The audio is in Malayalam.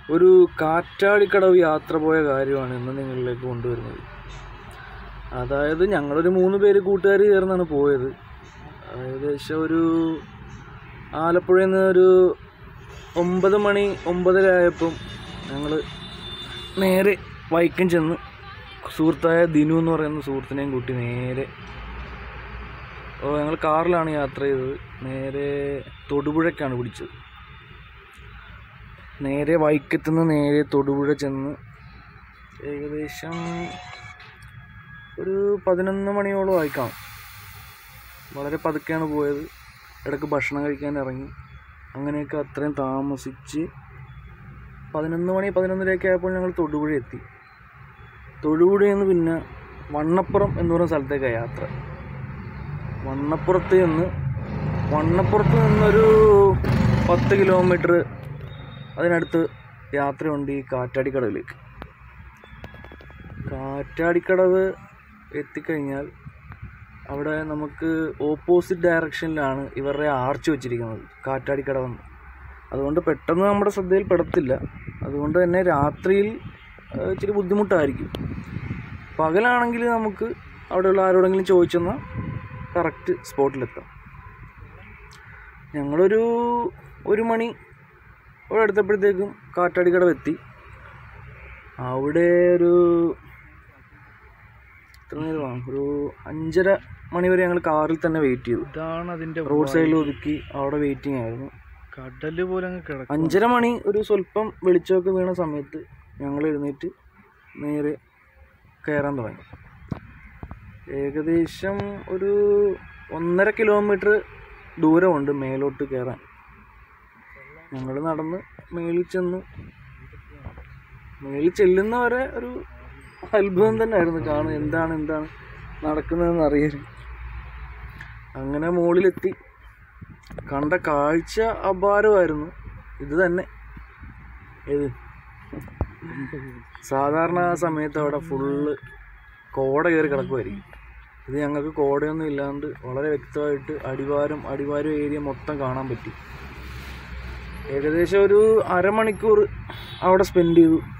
ഒരു കാറ്റാടിക്കടവ് യാത്ര പോയ കാര്യമാണ് ഇന്ന് നിങ്ങളിലേക്ക് കൊണ്ടുവരുന്നത് അതായത് ഞങ്ങളൊരു മൂന്ന് പേര് കൂട്ടുകാർ ചേർന്നാണ് പോയത് ഏകദേശം ഒരു ആലപ്പുഴയിൽ നിന്ന് ഒരു ഒമ്പത് മണി ഒമ്പതര ആയപ്പം ഞങ്ങൾ നേരെ വൈക്കം ചെന്ന് സുഹൃത്തായ ദിനു എന്ന് പറയുന്ന സുഹൃത്തിനെയും കൂട്ടി നേരെ ഓ ഞങ്ങൾ കാറിലാണ് യാത്ര ചെയ്തത് നേരെ തൊടുപുഴയ്ക്കാണ് പിടിച്ചത് നേരെ വൈക്കത്തുനിന്ന് നേരെ തൊടുപുഴ ചെന്ന് ഏകദേശം ഒരു പതിനൊന്ന് മണിയോളം ആയി കാണും വളരെ പതുക്കെയാണ് പോയത് ഇടയ്ക്ക് ഭക്ഷണം കഴിക്കാൻ ഇറങ്ങി അങ്ങനെയൊക്കെ അത്രയും താമസിച്ച് പതിനൊന്ന് മണി പതിനൊന്നരയൊക്കെ ആയപ്പോൾ ഞങ്ങൾ തൊടുപുഴ എത്തി തൊടുപുഴയിൽ നിന്ന് പിന്നെ വണ്ണപ്പുറം എന്ന് പറയുന്ന സ്ഥലത്തേക്കാണ് യാത്ര വണ്ണപ്പുറത്ത് നിന്ന് വണ്ണപ്പുറത്ത് നിന്നൊരു പത്ത് കിലോമീറ്റർ അതിനടുത്ത് യാത്രയുണ്ട് ഈ കാറ്റാടിക്കടവിലേക്ക് കാറ്റാടിക്കടവ് എത്തിക്കഴിഞ്ഞാൽ അവിടെ നമുക്ക് ഓപ്പോസിറ്റ് ഡയറക്ഷനിലാണ് ഇവരുടെ ആർച്ച് വെച്ചിരിക്കുന്നത് കാറ്റാടിക്കടവെന്ന് അതുകൊണ്ട് പെട്ടെന്ന് നമ്മുടെ ശ്രദ്ധയിൽ പെടത്തില്ല അതുകൊണ്ട് തന്നെ രാത്രിയിൽ ആ, ഇച്ചിരി ബുദ്ധിമുട്ടായിരിക്കും പകലാണെങ്കിൽ നമുക്ക് അവിടെയുള്ള ആരോടെങ്കിലും ചോദിച്ചെന്നാൽ കറക്റ്റ് സ്പോട്ടിലെത്താം ഞങ്ങളൊരു ഒരു മണി അവിടെ അടുത്തപ്പോഴത്തേക്കും കാറ്റാടിക്കടവ് എത്തി അവിടെ ഒരു എത്ര നേരമാണ് ഒരു അഞ്ചര മണി വരെ ഞങ്ങൾ കാറിൽ തന്നെ വെയിറ്റ് ചെയ്തു ഇതാണ് അതിന്റെ റോഡ് സൈഡിൽ ഒതുക്കി അവിടെ വെയിറ്റിംഗ് ആയിരുന്നു കടല് പോലെ അങ്ങ് കിടക്കും അഞ്ചര മണി ഒരു സ്വല്പം വെളിച്ചമൊക്കെ വീണ സമയത്ത് ഞങ്ങൾ എഴുന്നേറ്റ് നേരെ കയറാൻ തുടങ്ങി ഏകദേശം ഒരു ഒന്നര കിലോമീറ്റർ ദൂരമുണ്ട് മേലോട്ട് കയറാൻ ഞങ്ങൾ നടന്ന് മേളിൽ ചെന്നു മേളിൽ ചെല്ലുന്നവരെ ഒരു അത്ഭുതം തന്നെയായിരുന്നു കാണും എന്താണ് എന്താണ് നടക്കുന്നതെന്ന് അറിയാൻ അങ്ങനെ മുകളിലെത്തി കണ്ട കാഴ്ച അപാരമായിരുന്നു ഇത് തന്നെ ഏത് സാധാരണ ആ സമയത്ത് അവിടെ ഫുള്ള് കോട കയറി കിടക്കുമായിരിക്കും ഇത് ഞങ്ങൾക്ക് കോടയൊന്നും ഇല്ലാണ്ട് വളരെ വ്യക്തമായിട്ട് അടിവാരം അടിവാരം ഏരിയ മൊത്തം കാണാൻ പറ്റി ഏകദേശം ഒരു അരമണിക്കൂർ അവിടെ സ്പെൻഡ് ചെയ്തു